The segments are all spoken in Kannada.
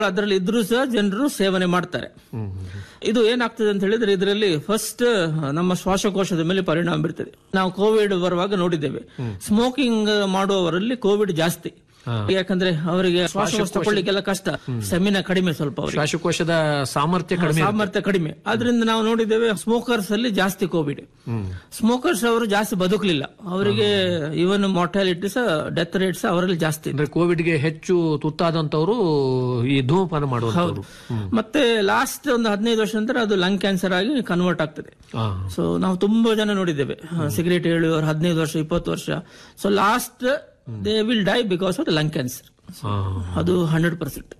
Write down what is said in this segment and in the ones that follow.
ಅದರಲ್ಲಿ ಇದ್ರೂ ಸಹ ಜನರು ಸೇವನೆ ಮಾಡ್ತಾರೆ ಇದು ಏನಾಗ್ತದೆ ಅಂತ ಹೇಳಿದ್ರೆ ಇದರಲ್ಲಿ ಫಸ್ಟ್ ನಮ್ಮ ಶ್ವಾಸಕೋಶದ ಮೇಲೆ ಪರಿಣಾಮ ಬೀರ್ತದೆ ನಾವು ಕೋವಿಡ್ ಬರುವಾಗ ನೋಡಿದ್ದೇವೆ ಸ್ಮೋಕಿಂಗ್ ಮಾಡುವವರಲ್ಲಿ ಕೋವಿಡ್ ಜಾಸ್ತಿ ಯಾಕಂದ್ರೆ ಅವರಿಗೆ ಶ್ವಾಸಕೋಶ ತಗೊಳ್ಳಿಕ್ಕೆಲ್ಲ ಕಷ್ಟ ಸೆಮಿನ ಕಡಿಮೆ ಸ್ವಲ್ಪ ಅವರಿಗೆ ಶ್ವಾಸಕೋಶದ ಸಾಮರ್ಥ್ಯ ಕಡಿಮೆ ಸಾಮರ್ಥ್ಯ ಕಡಿಮೆ ಆದ್ರಿಂದ ನಾವು ನೋಡಿದ್ದೇವೆ ಸ್ಮೋಕರ್ಸ್ ಅಲ್ಲಿ ಜಾಸ್ತಿ ಕೋವಿಡ್ ಸ್ಮೋಕರ್ಸ್ ಅವರು ಜಾಸ್ತಿ ಬದುಕಲಿಲ್ಲ ಅವರಿಗೆ ಇವನ್ ಮಾರ್ಟಾಲಿಟಿ ಸಹ ಡೆತ್ ರೇಟ್ಸ್ ಅವರಲ್ಲಿ ಜಾಸ್ತಿ ಅಂದ್ರೆ ಕೋವಿಡ್ಗೆ ಹೆಚ್ಚು ತುತ್ತಾದಂತವರು ಈ ಧೂಮಪಾನ ಮಾಡುವಂತವ್ರು ಮತ್ತೆ ಲಾಸ್ಟ್ ಒಂದು ಹದಿನೈದು ವರ್ಷ ನಂತರ ಅದು ಲಂಗ್ ಕ್ಯಾನ್ಸರ್ ಆಗಿ ಕನ್ವರ್ಟ್ ಆಗ್ತದೆ ಆ, ಸೊ ನಾವು ತುಂಬಾ ಜನ ನೋಡಿದ್ದೇವೆ ಸಿಗರೇಟ್ ಹೇಳುವವರು ಹದಿನೈದು ವರ್ಷ ಇಪ್ಪತ್ತು ವರ್ಷ so last they will die because of lung cancer ah, ಅದು ಹಂಡ್ರೆಡ್ ಪರ್ಸೆಂಟ್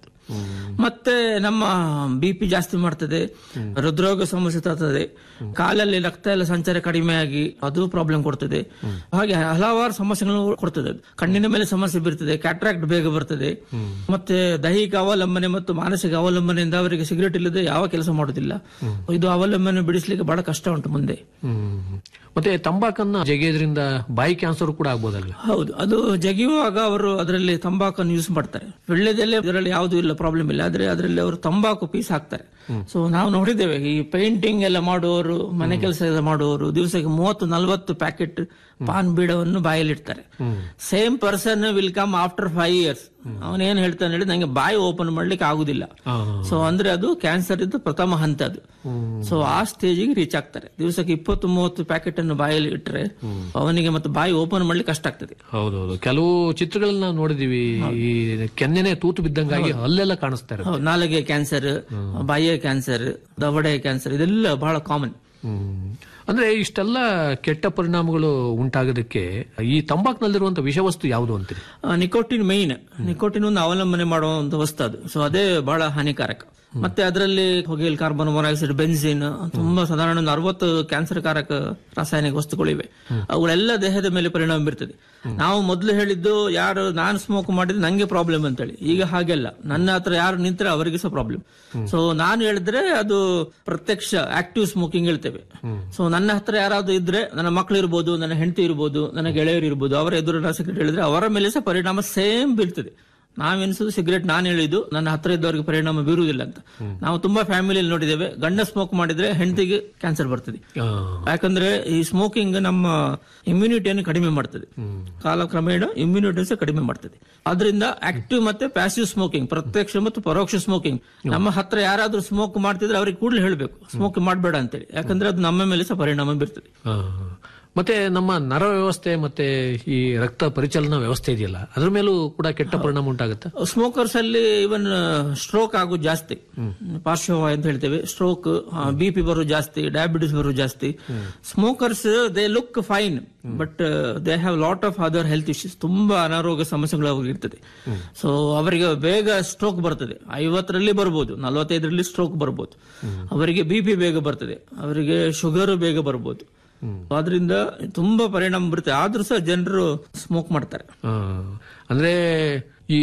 ಮತ್ತೆ ನಮ್ಮ ಬಿ ಪಿ ಜಾಸ್ತಿ ಮಾಡ್ತದೆ ಹೃದ್ರೋಗ ಸಮಸ್ಯೆ ತರ್ತದೆ ಕಾಲಲ್ಲಿ ರಕ್ತ ಎಲ್ಲ ಸಂಚಾರ ಕಡಿಮೆ ಆಗಿ ಅದು ಪ್ರಾಬ್ಲಮ್ ಕೊಡ್ತದೆ ಹಾಗೆ ಹಲವಾರು ಸಮಸ್ಯೆಗಳನ್ನು ಕೊಡ್ತದೆ ಅದು. ಕಣ್ಣಿನ ಮೇಲೆ ಸಮಸ್ಯೆ ಬೀರ್ತದೆ ಕ್ಯಾಟ್ರಾಕ್ಟ್ ಬೇಗ ಬರ್ತದೆ ಮತ್ತೆ ದೈಹಿಕ ಅವಲಂಬನೆ ಮತ್ತು ಮಾನಸಿಕ ಅವಲಂಬನೆಯಿಂದ ಅವರಿಗೆ ಸಿಗರೇಟ್ ಇಲ್ಲದೆ ಯಾವ ಕೆಲಸ ಮಾಡೋದಿಲ್ಲ ಇದು ಅವಲಂಬನೆ ಬಿಡಿಸ್ಲಿಕ್ಕೆ ಬಹಳ ಕಷ್ಟ ಉಂಟು ಮುಂದೆ ಹ್ಮ್. ಮತ್ತೆ ತಂಬಾಕನ್ನ ಜಗಿಯೋದ್ರಿಂದ ಬಾಯಿ ಕ್ಯಾನ್ಸರ್ ಕೂಡ ಆಗ್ಬೋದಲ್ಲ ಹೌದು ಅದು ಜಗಿಯುವಾಗ ಅವರು ಅದರಲ್ಲಿ ತಂಬಾಕನ್ನು ಯೂಸ್ ಮಾಡ್ತಾರೆ ಒಳ್ಳೆದಲ್ಲೇ ಇದರಲ್ಲಿ ಯಾವುದು ಇಲ್ಲ ಪ್ರಾಬ್ಲಮ್ ಇಲ್ಲ ಆದ್ರೆ ಅದರಲ್ಲಿ ಅವರು ತಂಬಾಕು ಪೀಸ್ ಹಾಕ್ತಾರೆ ಸೊ ನಾವು ನೋಡಿದ್ದೇವೆ ಈ ಪೇಂಟಿಂಗ್ ಎಲ್ಲ ಮಾಡುವವರು ಮನೆ ಕೆಲಸ ಎಲ್ಲ ಮಾಡುವವರು ದಿವಸಕ್ಕೆ ಮೂವತ್ತು ನಲವತ್ತು ಪ್ಯಾಕೆಟ್ ಪಾನ್ ಬೀಡವನ್ನು ಬಾಯಲ್ಲಿ ಇಡ್ತಾರೆ same person will come after five years ಅವನೇನ್ ಹೇಳ್ತಾನೆ ಹೇಳಿ ನಂಗೆ ಬಾಯಿ ಓಪನ್ ಮಾಡ್ಲಿಕ್ಕೆ ಆಗುದಿಲ್ಲ ಆ, ಸೊ ಅಂದ್ರೆ ಅದು ಕ್ಯಾನ್ಸರ್ ಇದ್ದು ಪ್ರಥಮ ಹಂತ ಅದು ಸೊ ಆ ಸ್ಟೇಜಿಗೆ ರೀಚ್ ಆಗ್ತಾರೆ ದಿವಸಕ್ಕೆ ಇಪ್ಪತ್ತು ಮೂವತ್ತು ಪ್ಯಾಕೆಟ್ ಅನ್ನು ಬಾಯಲ್ಲಿ ಇಟ್ಟರೆ ಅವನಿಗೆ ಮತ್ತೆ ಬಾಯಿ ಓಪನ್ ಮಾಡ್ಲಿಕ್ಕೆ ಕಷ್ಟ ಆಗ್ತದೆ ಹೌದೌದು ಕೆಲವು ಚಿತ್ರಗಳನ್ನ ನಾವು ನೋಡಿದೀವಿ ಈ ಕೆನ್ನೆನೆ ತೂತು ಬಿದ್ದಂಗಾಗಿ ಅಲ್ಲೆಲ್ಲ ಕಾಣಿಸ್ತಾ ಇರುತ್ತೆ ಹೌದು, ನಾಲಿಗೆ ಕ್ಯಾನ್ಸರ್ ಬಾಯಿಯ ಕ್ಯಾನ್ಸರ್ ದವಡೆ ಕ್ಯಾನ್ಸರ್ ಇದೆಲ್ಲ ಬಹಳ ಕಾಮನ್ ಹ್ಮ್. ಅಂದ್ರೆ ಇಷ್ಟೆಲ್ಲ ಕೆಟ್ಟ ಪರಿಣಾಮಗಳು ಉಂಟಾಗೋದಕ್ಕೆ ಈ ತಂಬಾಕ್ನಲ್ಲಿರುವಂತ ವಿಷವಸ್ತು ಯಾವುದು ಅಂತೀರಿ ನಿಕೋಟಿನ್ ಮೈನ್ ನಿಕೋಟಿನ್ ಒಂದು ಅವಲಂಬನೆ ಮಾಡುವಂತ ವಸ್ತು ಅದು ಸೊ ಅದೇ ಬಹಳ ಹಾನಿಕಾರಕ ಮತ್ತೆ ಅದರಲ್ಲಿ ಹೊಗೆಲ್ ಕಾರ್ಬನ್ ಮೊನಾಕ್ಸೈಡ್ ಬೆನ್ಸಿನ್ ತುಂಬಾ ಸಾಧಾರಣ ಒಂದು ಅರವತ್ತು ಕ್ಯಾನ್ಸರ್ ಕಾರಕ ರಾಸಾಯನಿಕ ವಸ್ತುಗಳಿವೆ ಅವುಗಳೆಲ್ಲ ದೇಹದ ಮೇಲೆ ಪರಿಣಾಮ ಬೀರ್ತದೆ ನಾವು ಮೊದಲು ಹೇಳಿದ್ದು ಯಾರು ನಾನು ಸ್ಮೋಕ್ ಮಾಡಿದ್ರೆ ನಂಗೆ ಪ್ರಾಬ್ಲಮ್ ಅಂತೇಳಿ ಈಗ ಹಾಗೆಲ್ಲ ನನ್ನ ಹತ್ರ ಯಾರು ನಿಂತರೆ ಅವರಿಗೆ ಸಹ ಪ್ರಾಬ್ಲಮ್ ಸೊ ನಾನು ಹೇಳಿದ್ರೆ ಅದು ಪ್ರತ್ಯಕ್ಷ ಆಕ್ಟಿವ್ ಸ್ಮೋಕಿಂಗ್ ಹೇಳ್ತೇವೆ ಸೊ ನನ್ನ ಹತ್ರ ಯಾರಾದ್ರೂ ಇದ್ರೆ ನನ್ನ ಮಕ್ಕಳು ಇರ್ಬೋದು ನನ್ನ ಹೆಂಡತಿ ಇರ್ಬೋದು ನನ್ನ ಗೆಳೆಯರು ಇರ್ಬೋದು ಅವರ ಎದುರು ಸಿಗರೇಟ್ ಹೇಳಿದ್ರೆ ಅವರ ಮೇಲೆ ಸಹ ಪರಿಣಾಮ ಸೇಮ್ ಬೀಳ್ತದೆ ನಾವೆನಿಸೋದು ಸಿಗರೇಟ್ ನಾನು ಹೇಳಿದ್ದು ನನ್ನ ಹತ್ರ ಇದ್ದವರಿಗೆ ಪರಿಣಾಮ ಬೀರುವುದಿಲ್ಲ ಅಂತ ನಾವು ತುಂಬಾ ಫ್ಯಾಮಿಲಿಯಲ್ಲಿ ನೋಡಿದ್ದೇವೆ ಗಂಡ ಸ್ಮೋಕ್ ಮಾಡಿದ್ರೆ ಹೆಂಡತಿಗೆ ಕ್ಯಾನ್ಸರ್ ಬರ್ತದೆ ಆ, ಯಾಕಂದ್ರೆ ಈ ಸ್ಮೋಕಿಂಗ್ ನಮ್ಮ ಇಮ್ಯುನಿಟಿಯನ್ನು ಕಡಿಮೆ ಮಾಡ್ತದೆ ಕಾಲಕ್ರಮೇಣ ಇಮ್ಯುನಿಟಿ ಸಹ ಕಡಿಮೆ ಮಾಡ್ತದೆ ಅದರಿಂದ ಆಕ್ಟಿವ್ ಮತ್ತೆ ಪ್ಯಾಸಿವ್ ಸ್ಮೋಕಿಂಗ್ ಪ್ರತ್ಯಕ್ಷ ಮತ್ತು ಪರೋಕ್ಷ ಸ್ಮೋಕಿಂಗ್ ನಮ್ಮ ಹತ್ರ ಯಾರಾದ್ರೂ ಸ್ಮೋಕ್ ಮಾಡ್ತಿದ್ರೆ ಅವ್ರಿಗೆ ಕೂಡಲೇ ಹೇಳಬೇಕು ಸ್ಮೋಕ್ ಮಾಡಬೇಡ ಅಂತೇಳಿ ಯಾಕಂದ್ರೆ ಅದು ನಮ್ಮ ಮೇಲೆ ಸಹ ಪರಿಣಾಮ ಬೀರ್ತದೆ ಆ. ಮತ್ತೆ ನಮ್ಮ ನರ ವ್ಯವಸ್ಥೆ ಮತ್ತೆ ಈ ರಕ್ತ ಪರಿಚಲನಾ ವ್ಯವಸ್ಥೆ ಇದೆಯಲ್ಲ ಅದ್ರ ಮೇಲೂ ಕೂಡ ಕೆಟ್ಟ ಪರಿಣಾಮ ಉಂಟಾಗುತ್ತೆ ಸ್ಮೋಕರ್ಸ್ ಅಲ್ಲಿ ಇವನ್ ಸ್ಟ್ರೋಕ್ ಆಗೋದು ಜಾಸ್ತಿ ಪಾರ್ಶ್ವವಾಯು ಅಂತ ಹೇಳ್ತೇವೆ ಸ್ಟ್ರೋಕ್ ಬಿ ಪಿ ಬರೋದು ಜಾಸ್ತಿ ಡಯಾಬಿಟಿಸ್ ಬರೋದು ಜಾಸ್ತಿ smokers they look fine but they have lot of other health issues ತುಂಬಾ ಅನಾರೋಗ್ಯ ಸಮಸ್ಯೆಗಳು ಅವ್ರಿಗೆ ಇರ್ತದೆ ಸೊ ಅವರಿಗೆ ಬೇಗ ಸ್ಟ್ರೋಕ್ ಬರ್ತದೆ ಐವತ್ತರಲ್ಲಿ ಬರ್ಬೋದು ನಲವತ್ತೈದರಲ್ಲಿ ಸ್ಟ್ರೋಕ್ ಬರ್ಬೋದು ಅವರಿಗೆ ಬಿ ಪಿ ಬೇಗ ಬರ್ತದೆ ಅವರಿಗೆ ಶುಗರ್ ಬೇಗ ಬರ್ಬೋದು ಆದ್ರಿಂದ ತುಂಬಾ ಪರಿಣಾಮ ಬರುತ್ತೆ ಆದ್ರೂ ಸಹ ಜನರು ಸ್ಮೋಕ್ ಮಾಡ್ತಾರೆ ಆ, ಅಂದ್ರೆ ಈ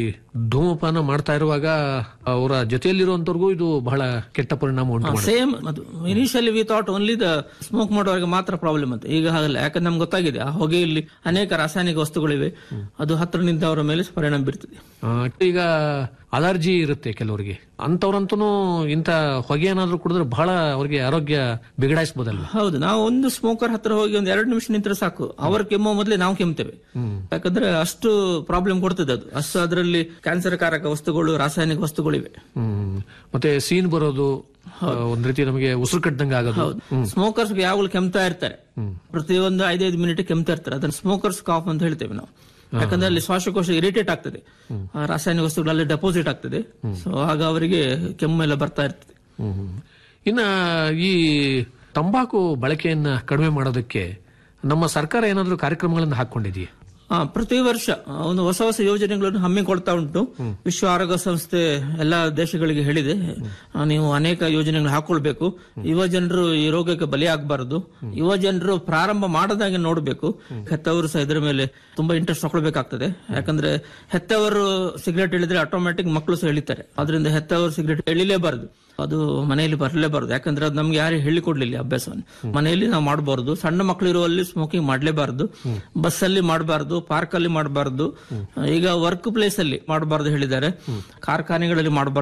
ಧೂಮಪಾನ ಮಾಡ್ತಾ ಇರುವಾಗ ಅವರ ಜೊತೆಯಲ್ಲಿರುವಂತವ್ರಿಗೂ ಇದು ಬಹಳ ಕೆಟ್ಟ ಪರಿಣಾಮ ಉಂಟು ಮಾಡುತ್ತೆ ಸೇಮ್ ಅದು initially we thought only the smoke ಮಾಡುವವರಿಗೆ ಮಾತ್ರ ಪ್ರಾಬ್ಲಮ್ ಅಂತ ಈಗ ಹಾಗಲ್ಲ ಯಾಕಂದ್ರೆ ನಮ್ಗೆ ಗೊತ್ತಾಗಿದೆ ಆ ಹೊಗೆಯಲ್ಲಿ ಅನೇಕ ರಾಸಾಯನಿಕ ವಸ್ತುಗಳಿವೆ ಅದು ಹತ್ರ ನಿಂತವರ ಮೇಲೆ ಪರಿಣಾಮ ಬೀರ್ತದೆ ಆ, ಈಗ ಅಲರ್ಜಿ ಇರುತ್ತೆ ಕೆಲವರಿಗೆ ಅಂತವ್ರಂತೂ ಇಂಥ ಹೊಗೆ ಏನಾದ್ರೂ ಕುಡಿದ್ರೆ ಬಹಳ ಅವ್ರಿಗೆ ಆರೋಗ್ಯ ಬಿಗಡಾಯಿಸಬಹುದಲ್ವ ಹೌದು ನಾವು ಒಂದು ಸ್ಮೋಕರ್ ಹತ್ರ ಹೋಗಿ ಒಂದು ಎರಡು ನಿಮಿಷ ನಿಂತರೆ ಸಾಕು ಅವ್ರ ಕೆಮ್ಮೋ ಮೊದಲೇ ನಾವು ಕೆಮ್ತೇವೆ ಯಾಕಂದ್ರೆ ಅಷ್ಟು ಪ್ರಾಬ್ಲಮ್ ಕೊಡ್ತದೆ ಅದು ಅಷ್ಟು ಅದರಲ್ಲಿ ಕ್ಯಾನ್ಸರ್ ಕಾರಕ ವಸ್ತುಗಳು ರಾಸಾಯನಿಕ ವಸ್ತುಗಳಿವೆ ಹ್ಮ್ ಮತ್ತೆ ಸೀನ್ ಬರೋದು ಆ, ಒಂದ್ ರೀತಿ ನಮಗೆ ಉಸಿರು ಕಟ್ಟದಂಗೆ ಆಗೋದು ಸ್ಮೋಕರ್ಸ್ ಯಾವಾಗಲೂ ಕೆಮ್ತಾ ಇರ್ತಾರೆ ಪ್ರತಿಯೊಂದು ಐದೈದು ಮಿನಿಟ್ ಕೆಮ್ತಾ ಇರ್ತಾರೆ ಅದನ್ನ ಸ್ಮೋಕರ್ಸ್ ಕಾಫ್ ಅಂತ ಹೇಳ್ತೇವೆ ನಾವು ಯಾಕಂದ್ರೆ ಅಲ್ಲಿ ಶ್ವಾಸಕೋಶ ಇರಿಟೇಟ್ ಆಗ್ತದೆ ಆ ರಾಸಾಯನಿಕ ವಸ್ತುಗಳಲ್ಲಿ ಡೆಪಾಸಿಟ್ ಆಗ್ತದೆ ಸೊ ಆಗ ಅವರಿಗೆ ಕೆಮ್ಮೆಲ್ಲ ಬರ್ತಾ ಇರ್ತದೆ ಹ್ಮ್. ಇನ್ನ ಈ ತಂಬಾಕು ಬಳಕೆಯನ್ನ ಕಡಿಮೆ ಮಾಡೋದಕ್ಕೆ ನಮ್ಮ ಸರ್ಕಾರ ಏನಾದ್ರೂ ಕಾರ್ಯಕ್ರಮಗಳನ್ನು ಹಾಕೊಂಡಿದೆಯೇ ಆ, ಪ್ರತಿ ವರ್ಷ ಒಂದು ಹೊಸ ಹೊಸ ಯೋಜನೆಗಳನ್ನು ಹಮ್ಮಿಕೊಳ್ತಾ ಉಂಟು ವಿಶ್ವ ಆರೋಗ್ಯ ಸಂಸ್ಥೆ ಎಲ್ಲ ದೇಶಗಳಿಗೆ ಹೇಳಿದೆ ಆ, ನೀವು ಅನೇಕ ಯೋಜನೆಗಳು ಹಾಕೊಳ್ಬೇಕು ಯುವ ಜನರು ಈ ರೋಗಕ್ಕೆ ಬಲಿಯಾಗಬಾರದು ಯುವ ಜನರು ಪ್ರಾರಂಭ ಮಾಡದಾಗೆ ನೋಡಬೇಕು ಹೆತ್ತವರು ಸಹ ಇದರ ಮೇಲೆ ತುಂಬಾ ಇಂಟ್ರೆಸ್ಟ್ ತಗೊಳ್ಬೇಕಾಗ್ತದೆ ಯಾಕಂದ್ರೆ ಹೆತ್ತವರು ಸಿಗರೇಟ್ ಹೇಳಿದ್ರೆ ಆಟೋಮ್ಯಾಟಿಕ್ ಮಕ್ಕಳು ಸಹ ಎಳಿತಾರೆ ಅದರಿಂದ ಹೆತ್ತವರು ಸಿಗರೇಟ್ ಎಳಿಲೇಬಾರದು ಅದು ಮನೆಯಲ್ಲಿ ಬರಲೇಬಾರದು ಯಾಕಂದ್ರೆ ಅದು ನಮ್ಗೆ ಯಾರು ಹೇಳಿಕೊಡ್ಲಿಲ್ಲ ಅಭ್ಯಾಸವನ್ನು ಮನೆಯಲ್ಲಿ ನಾವು ಮಾಡಬಾರದು ಸಣ್ಣ ಮಕ್ಕಳು ಇರುವಲ್ಲಿ ಸ್ಮೋಕಿಂಗ್ ಮಾಡಲೇಬಾರದು ಬಸ್ಸಲ್ಲಿ ಮಾಡಬಾರದು ಪಾರ್ಕ್ ಅಲ್ಲಿ ಮಾಡಬಾರ್ದು ಈಗ ವರ್ಕ್ ಪ್ಲೇಸ್ ಅಲ್ಲಿ ಮಾಡಬಾರ್ದು ಹೇಳಿದ್ದಾರೆ ಕಾರ್ಖಾನೆಗಳಲ್ಲಿ ಮಾಡಬಾರ್ದು